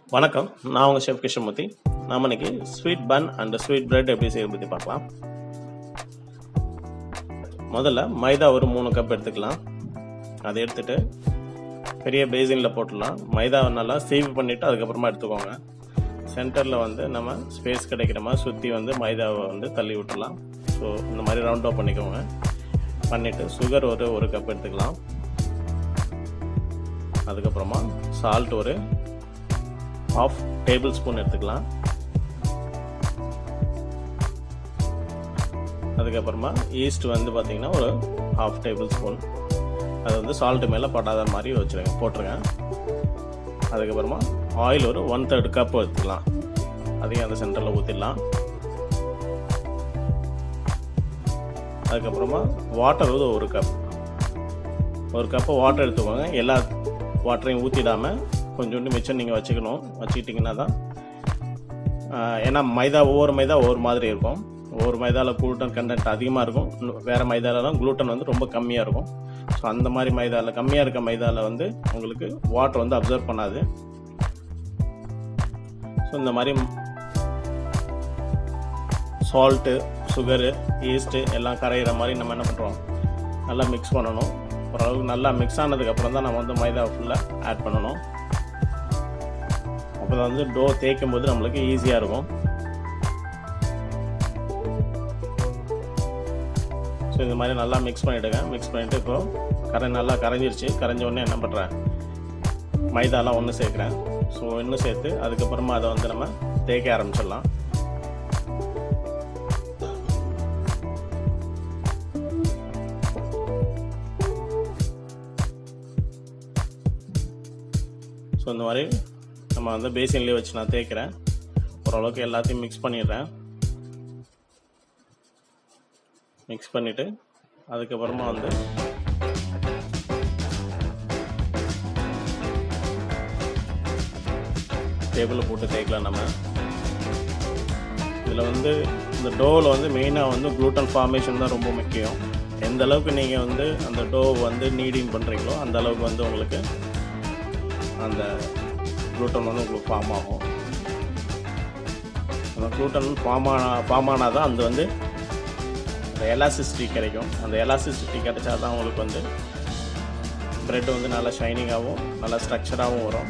வணக்கம் நான் உங்கள் ஷெஃப் கிருஷ்ணமூர்த்தி நாம இன்னைக்கு sweet bun and sweet bread எப்படி செய்ய பற்றி பார்க்கலாம் முதல்ல மைதா ஒரு மூணு கப் எடுத்துக்கலாம் அதை எடுத்துட்டு பெரிய பேசினில் போட்டுடலாம் மைதாவை நல்லா சேவ் பண்ணிவிட்டு அதுக்கப்புறமா எடுத்துக்கோங்க சென்டரில் வந்து நம்ம ஸ்பேஸ் கிடைக்கிற மாதிரி சுற்றி வந்து மைதாவை வந்து தள்ளி விட்டுடலாம் ஸோ இந்த மாதிரி ரவுண்ட் அப் பண்ணிக்கோங்க பண்ணிவிட்டு சுகர் ஒரு ஒரு கப் எடுத்துக்கலாம் அதுக்கப்புறமா சால்ட் ஒரு ஆஃப் டேபிள் ஸ்பூன் எடுத்துக்கலாம் அதுக்கப்புறமா ஈஸ்ட் வந்து பார்த்தீங்கன்னா ஒரு ஹாஃப் டேபிள் ஸ்பூன் அது வந்து சால்ட்டு மேலே படாத மாதிரி வச்சுருங்க போட்டுருங்க அதுக்கப்புறமா ஆயில் ஒரு ஒன் தேர்ட் கப் எடுத்துக்கலாம் அதையும் அந்த சென்டரில் ஊற்றிடலாம் அதுக்கப்புறமா வாட்டர் வந்து ஒரு கப் ஒரு கப்பு வாட்டர் எடுத்துக்கோங்க எல்லா வாட்டரையும் ஊற்றிடாமல் கொஞ்சோண்டு மிச்சம் நீங்கள் வச்சுக்கணும் வச்சுக்கிட்டிங்கன்னா தான் ஏன்னா மைதா ஒவ்வொரு மைதா ஒவ்வொரு மாதிரி இருக்கும் ஒவ்வொரு மைதாவில் குளூட்டன் கண்டென்ட் அதிகமாக இருக்கும் வேறு மைதாலலாம் குளூட்டன் வந்து ரொம்ப கம்மியாக இருக்கும் ஸோ அந்த மாதிரி மைதாவில் கம்மியாக இருக்க மைதாவில் வந்து உங்களுக்கு வாட்டர் வந்து அப்சர்வ் பண்ணாது ஸோ இந்த மாதிரி சால்ட்டு சுகரு ஈஸ்ட்டு எல்லாம் கரையிற மாதிரி நம்ம என்ன பண்ணுறோம் நல்லா மிக்ஸ் பண்ணணும் ஓரளவுக்கு நல்லா மிக்ஸ் ஆனதுக்கப்புறம் தான் நம்ம வந்து மைதா ஃபுல்லாக ஆட் பண்ணணும் அப்போ வந்து டோ தேய்க்கும் போது நம்மளுக்கு ஈஸியாக இருக்கும் ஸோ இந்த மாதிரி நல்லா மிக்ஸ் பண்ணிவிடுங்க மிக்ஸ் பண்ணிவிட்டு இப்போ கரை நல்லா கரைஞ்சிருச்சு கரைஞ்ச உடனே என்ன பண்ணுறேன் மைதாலாம் ஒன்று சேர்க்குறேன் ஸோ ஒன்று சேர்த்து அதுக்கப்புறமா அதை வந்து நம்ம தேய்க்க ஆரம்பிச்சிடலாம் ஸோ இந்த மாதிரி நம்ம வந்து பேசின்லேயே வச்சு நான் தேய்க்கிறேன் ஓரளவுக்கு எல்லாத்தையும் மிக்ஸ் பண்ணிடுறேன் மிக்ஸ் பண்ணிவிட்டு அதுக்கப்புறமா வந்து டேபிளில் போட்டு தேய்க்கலாம் நம்ம இதில் வந்து இந்த டோவில் வந்து மெயினாக வந்து குளூட்டன் ஃபார்மேஷன் தான் ரொம்ப முக்கியம் எந்த அளவுக்கு நீங்கள் வந்து அந்த டோ வந்து நீடிங் பண்ணுறீங்களோ அந்த அளவுக்கு வந்து உங்களுக்கு அந்த குளூட்டன் வந்து உங்களுக்கு ஃபார்ம் ஆகும் அந்த குளூட்டன் ஃபார்ம் ஆனா ஃபார்ம் ஆனால் தான் அது வந்து அந்த எலாசிசிட்டி கிடைக்கும் அந்த எலாசிசிட்டி கிடைச்சா தான் உங்களுக்கு வந்து ப்ரெட் வந்து நல்லா ஷைனிங்காகவும் நல்லா ஸ்ட்ரக்சராகவும் வரும்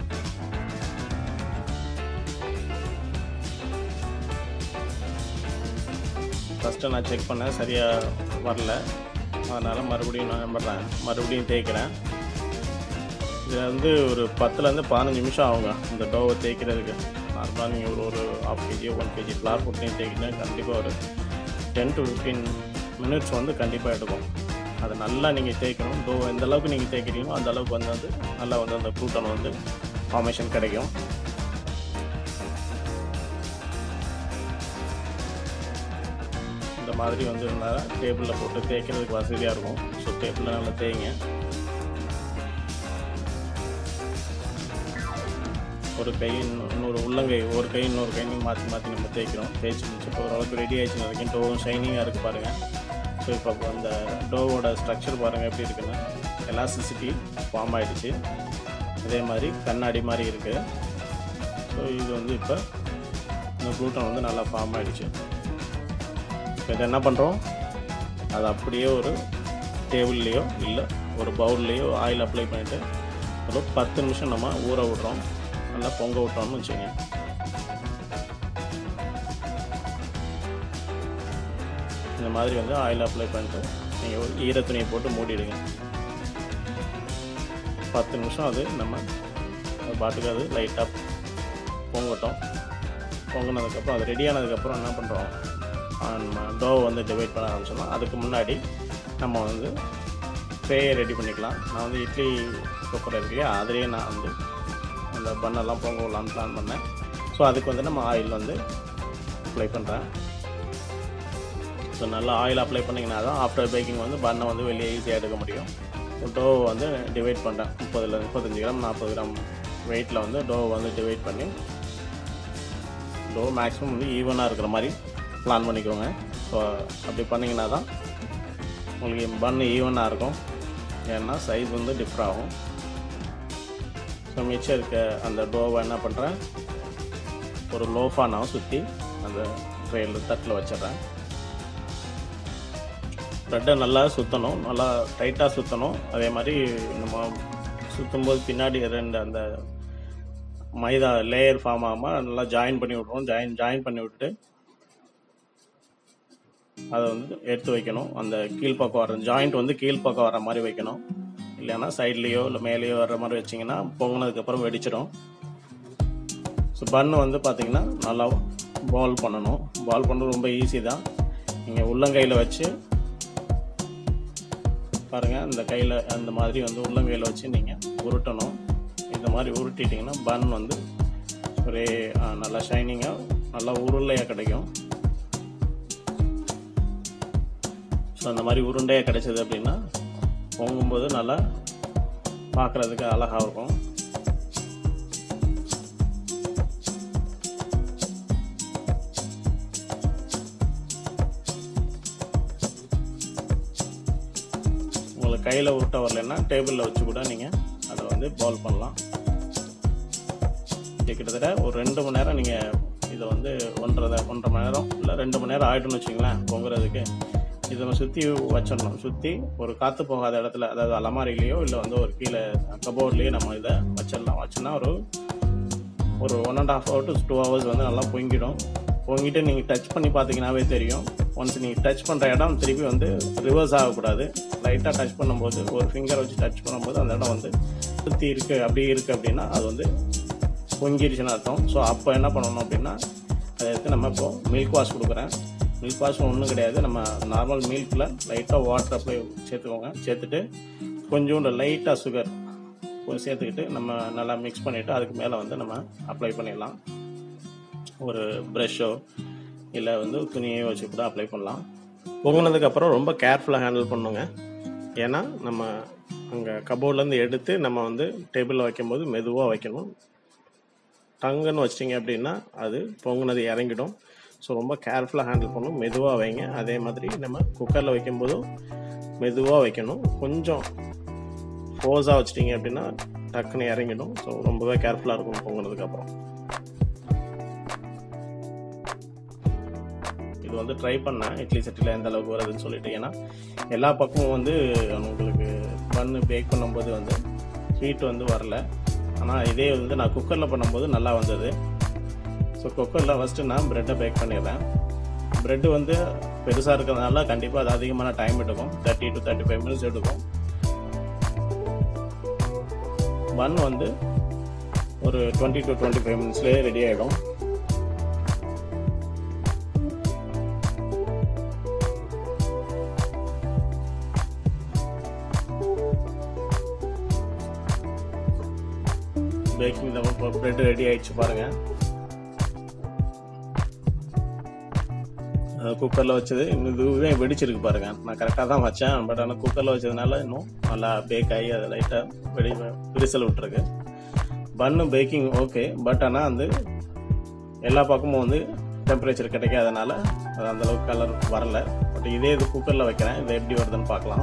ஃபஸ்ட்டு நான் செக் பண்ணேன் சரியாக வரல அதனால் மறுபடியும் நான் பண்ணுறேன் மறுபடியும் தேய்க்கிறேன் இதில் வந்து ஒரு பத்துலேருந்து பதினஞ்சு நிமிஷம் ஆகுங்க இந்த டோவை தேய்க்கிறதுக்கு நார்மலாக நீங்கள் ஒரு ஒரு half kg one kg flour போட்டு தேய்க்கினா கண்டிப்பாக ஒரு டென் டு ஃபிஃப்டீன் மினிட்ஸ் வந்து கண்டிப்பாக எடுக்கும் அதை நல்லா நீங்கள் தேய்க்கணும் டோ எந்த அளவுக்கு நீங்கள் தேய்க்கிறீங்களோ அந்த அளவுக்கு வந்து வந்து நல்லா வந்து அந்த கூட்டம் வந்து ஃபார்மேஷன் கிடைக்கும் இந்த மாதிரி வந்து இருந்தால் டேபிளில் போட்டு தேய்க்கிறதுக்கு வசதியாக இருக்கும் ஸோ டேபிளில் நல்லா தேய்ங்க ஒரு கை இன்னொரு உள்ளங்கை ஒரு கை இன்னொரு கை மாற்றி மாற்றி நம்ம தேய்க்கிறோம் தேய்ச்சி முடிச்சு ஓரளவுக்கு ரெடி ஆயிடுச்சு வரைக்கும் டோவும் ஷைனிங்காக இருக்குது பாருங்கள் ஸோ இப்போ அந்த டோவோட ஸ்ட்ரக்சர் பாருங்கள் எப்படி இருக்குன்னு எலாசிசிட்டி ஃபார்ம் ஆகிடுச்சு அதே மாதிரி கண்ணாடி மாதிரி இருக்குது ஸோ இது வந்து இப்போ இந்த குளூட்டன் வந்து நல்லா ஃபார்ம் ஆகிடுச்சு இப்போ இதை என்ன பண்ணுறோம் அது அப்படியே ஒரு டேபிள்லேயோ இல்லை ஒரு பவுல்லையோ ஆயில் அப்ளை பண்ணிவிட்டு ஒரு பத்து நிமிஷம் நம்ம ஊற விட்றோம் நல்லா பொங்க விட்டோம்னு வச்சுங்க இந்த மாதிரி வந்து ஆயில் அப்ளை பண்ணிட்டு நீங்கள் ஒரு ஈர துணியை போட்டு மூடிடுங்க பத்து நிமிஷம் அது நம்ம பாட்டுக்கு அது லைட்டாக பொங்கட்டும் பொங்கினதுக்கப்புறம் அது ரெடி ஆனதுக்கப்புறம் என்ன பண்ணுறோம் நம்ம டோவை வந்து டிவைட் பண்ண ஆரம்பிச்சோம்னா அதுக்கு முன்னாடி நம்ம வந்து ட்ரேயை ரெடி பண்ணிக்கலாம் நான் வந்து இட்லி குக்கர் இருக்கு இல்லையா அதுலேயே நான் வந்து அந்த பண்ணெல்லாம் பொங்க விடலான்னு பிளான் பண்ணேன் ஸோ அதுக்கு வந்து நம்ம ஆயில் வந்து அப்ளை பண்ணுறேன் ஸோ நல்லா ஆயில் அப்ளை பண்ணிங்கன்னா தான் ஆஃப்டர் பேக்கிங் வந்து பண்ணை வந்து வெளியே ஈஸியாக எடுக்க முடியும் டோவை வந்து டிவைட் பண்ணுறேன் முப்பதில் முப்பத்தஞ்சு கிராம் நாற்பது கிராம் வெயிட்டில் வந்து டோவை வந்து டிவைட் பண்ணி டோ மேக்ஸிமம் வந்து ஈவனாக இருக்கிற மாதிரி பிளான் பண்ணிக்கோங்க ஸோ அப்படி பண்ணிங்கன்னா தான் உங்களுக்கு பன் ஈவனாக இருக்கும் ஏன்னா சைஸ் வந்து டிஃப்ரெண்ட் ஆகும் ஸோ மிச்சம் இருக்க அந்த டோவை என்ன பண்ணுறேன் ஒரு லோஃபானாவை சுற்றி அந்த ட்ரெயில் தட்டில் வச்சிடுறேன் ப்ரெட்டை நல்லா சுற்றணும் நல்லா டைட்டாக சுற்றணும் அதே மாதிரி நம்ம சுற்றும்போது பின்னாடி ரெண்டு அந்த மைதா லேயர் ஃபார்ம் ஆகாமல் நல்லா ஜாயின் பண்ணி விட்ருவோம் ஜாயின் ஜாயின் பண்ணி விட்டு அதை வந்து எடுத்து வைக்கணும் அந்த கீழ்ப்பக்கம் வர ஜாயிண்ட் வந்து கீழ்ப்பக்கம் வர மாதிரி வைக்கணும் இல்லைன்னா சைட்லேயோ இல்லை மேலேயோ வர்ற மாதிரி வச்சிங்கன்னா பொங்கினதுக்கப்புறம் வெடிச்சிடும் ஸோ பன்னு வந்து பார்த்தீங்கன்னா நல்லா பால் பண்ணணும் பால் பண்ணுறது ரொம்ப ஈஸி தான் நீங்கள் உள்ளங்கையில் வச்சு பாருங்கள் இந்த கையில் அந்த மாதிரி வந்து உள்ளங்கையில் வச்சு நீங்கள் உருட்டணும் இந்த மாதிரி உருட்டிட்டிங்கன்னா பன் வந்து ஒரே ஆ, நல்லா ஷைனிங்காக நல்லா உருளையாக கிடைக்கும் ஸோ அந்த மாதிரி உருண்டையாக கிடைச்சது அப்படின்னா பொங்கும்போது நல்லா பார்க்குறதுக்கு அழகாக இருக்கும் உங்களுக்கு கையில் உருட்ட வரலைன்னா டேபிளில் வச்சு கூட நீங்கள் அதை வந்து பால் பண்ணலாம் இது கிட்டத்தட்ட ஒரு ரெண்டு மணி நேரம் நீங்கள் இதை வந்து ஒன்றரை ஒன்றரை மணி நேரம் இல்லை ரெண்டு மணி நேரம் ஆகிட்டுன்னு வச்சுங்களேன் பொங்குறதுக்கு இதை நம்ம சுற்றி வச்சிடணும் சுற்றி ஒரு காற்று போகாத இடத்துல அதாவது அலமாரிலேயோ இல்லை வந்து ஒரு கீழே கபோர்ட்லேயோ நம்ம இதை வச்சிடலாம் வச்சோன்னா ஒரு ஒரு one and half hour to two hours வந்து நல்லா பொங்கிடும் பொங்கிட்டு நீங்கள் டச் பண்ணி பார்த்தீங்கன்னாவே தெரியும் ஒன்ஸ் நீங்கள் டச் பண்ணுற இடம் திருப்பி வந்து ரிவர்ஸ் ஆகக்கூடாது லைட்டாக டச் பண்ணும்போது ஒரு ஃபிங்கர் வச்சு டச் பண்ணும்போது அந்த இடம் வந்து சுற்றி இருக்குது அப்படியே இருக்குது அப்படின்னா அது வந்து பொங்கிருச்சுன்னு அர்த்தம் ஸோ அப்போ என்ன பண்ணணும் அப்படின்னா அதை எடுத்து நம்ம இப்போ மில்க் வாஷ் கொடுக்குறேன் மில்க் வாஷ் ஒன்றும் கிடையாது நம்ம நார்மல் மில்கில் லைட்டாக வாட்டர் அப்ளை சேர்த்துக்கோங்க சேர்த்துட்டு கொஞ்சோண்டு லைட்டாக சுகர் கொஞ்சம் சேர்த்துக்கிட்டு நம்ம நல்லா மிக்ஸ் பண்ணிவிட்டு அதுக்கு மேலே வந்து நம்ம அப்ளை பண்ணிடலாம் ஒரு ப்ரெஷ்ஷோ இல்லை வந்து துணியோ வச்சு கூட அப்ளை பண்ணலாம் பொங்கினதுக்கப்புறம் ரொம்ப கேர்ஃபுல்லாக ஹேண்டில் பண்ணுங்க ஏன்னா நம்ம அங்கே கபோர்ட்லேருந்து எடுத்து நம்ம வந்து டேபிளில் வைக்கும்போது மெதுவாக வைக்கணும் டங்குன்னு வச்சிட்டிங்க அப்படின்னா அது பொங்குனது இறங்கிடும் ஸோ ரொம்ப கேர்ஃபுல்லாக ஹேண்டில் பண்ணணும் மெதுவாக வைங்க அதே மாதிரி நம்ம குக்கரில் வைக்கும்போதும் மெதுவாக வைக்கணும் கொஞ்சம் ஃபோர்ஸாக வச்சிட்டிங்க அப்படின்னா டக்குன்னு இறங்கிடும் ஸோ ரொம்பவே கேர்ஃபுல்லாக இருக்கும் பொங்குனதுக்கப்புறம் இது வந்து ட்ரை பண்ணேன் இட்லி சட்டியில் எந்த அளவுக்கு வருதுன்னு சொல்லிட்டு ஏன்னா எல்லா பக்கமும் வந்து உங்களுக்கு பண்ணு பேக் பண்ணும்போது வந்து ஹீட் வந்து வரல ஆனால் இதே வந்து நான் குக்கரில் பண்ணும்போது நல்லா வந்தது ஸோ குக்கரில் ஃபஸ்ட்டு நான் ப்ரெட்டை பேக் பண்ணிடுறேன் ப்ரெட்டு வந்து பெருசாக இருக்கிறதுனால கண்டிப்பாக அது அதிகமான டைம் எடுக்கும் thirty to thirty five minutes எடுக்கும் பன் வந்து ஒரு டுவெண்ட்டி டு டுவெண்ட்டி ஃபைவ் மினிட்ஸ்லேயே ரெடி ஆகிடும் பேக்கிங் இப்போ ப்ரெட் ரெடி ஆயிடுச்சு பாருங்க குக்கரில் வச்சது இன்னும் இதுவே வெடிச்சிருக்கு பாருங்க நான் கரெக்டாக தான் வச்சேன் பட் ஆனால் குக்கரில் வச்சதுனால இன்னும் நல்லா பேக் ஆகி அது லைட்டாக வெடி விரிசல் விட்டுருக்கு பன்னு பேக்கிங் ஓகே பட் ஆனால் வந்து எல்லா பக்கமும் வந்து டெம்பரேச்சர் கிடைக்காதனால அது அந்தளவுக்கு கலர் வரல பட் இதே இது குக்கரில் வைக்கிறேன் இது எப்படி வருதுன்னு பார்க்கலாம்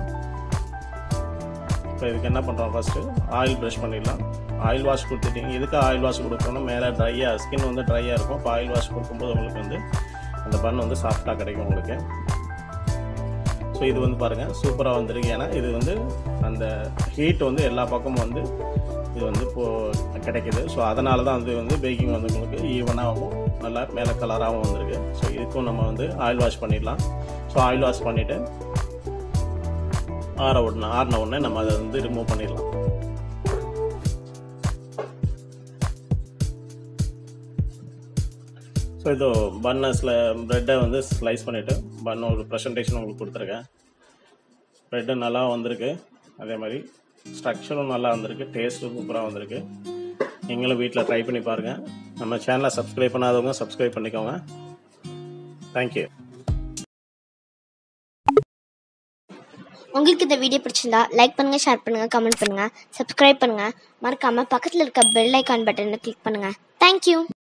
இப்போ இதுக்கு என்ன பண்ணுறோம் ஃபஸ்ட்டு ஆயில் ப்ரஷ் பண்ணிடலாம் ஆயில் வாஷ் கொடுத்துட்டீங்க எதுக்கு ஆயில் வாஷ் கொடுக்கணும் மேலே ட்ரையாக ஸ்கின் வந்து ட்ரையாக இருக்கும் இப்போ ஆயில் வாஷ் கொடுக்கும்போது உங்களுக்கு வந்து அந்த பன் வந்து சாஃப்டாக கிடைக்கும் உங்களுக்கு ஸோ இது வந்து பாருங்கள் சூப்பராக வந்திருக்கு ஏன்னா இது வந்து அந்த ஹீட் வந்து எல்லா பக்கமும் வந்து இது வந்து இப்போது கிடைக்குது ஸோ அதனால தான் வந்து வந்து பேக்கிங் வந்து உங்களுக்கு ஈவனாகவும் நல்லா மேலே கலராகவும் வந்திருக்கு ஸோ இதுக்கும் நம்ம வந்து ஆயில் வாஷ் பண்ணிடலாம் ஸோ ஆயில் வாஷ் பண்ணிவிட்டு ஆற உடனே ஆறின உடனே நம்ம அதை வந்து ரிமூவ் பண்ணிடலாம் ஸோ இதோ பன்னஸில் ப்ரெட்டை வந்து ஸ்லைஸ் பண்ணிவிட்டு பன் ஒரு ப்ரெசன்டேஷன் உங்களுக்கு கொடுத்துருக்கேன் ப்ரெட்டு நல்லா வந்திருக்கு அதே மாதிரி ஸ்ட்ரக்சரும் நல்லா வந்திருக்கு டேஸ்ட்டும் சூப்பராக வந்திருக்கு நீங்களும் வீட்டில் ட்ரை பண்ணி பாருங்கள் நம்ம சேனலை சப்ஸ்கிரைப் பண்ணாதவங்க சப்ஸ்கிரைப் பண்ணிக்கோங்க தேங்க்யூ உங்களுக்கு இந்த வீடியோ பிடிச்சிருந்தா லைக் பண்ணுங்க ஷேர் பண்ணுங்க கமெண்ட் பண்ணுங்க சப்ஸ்கிரைப் பண்ணுங்க மறக்காம பக்கத்தில் இருக்க பெல் ஐக்கான் பட்டனை கிளிக் பண்ணுங்க தேங்க்யூ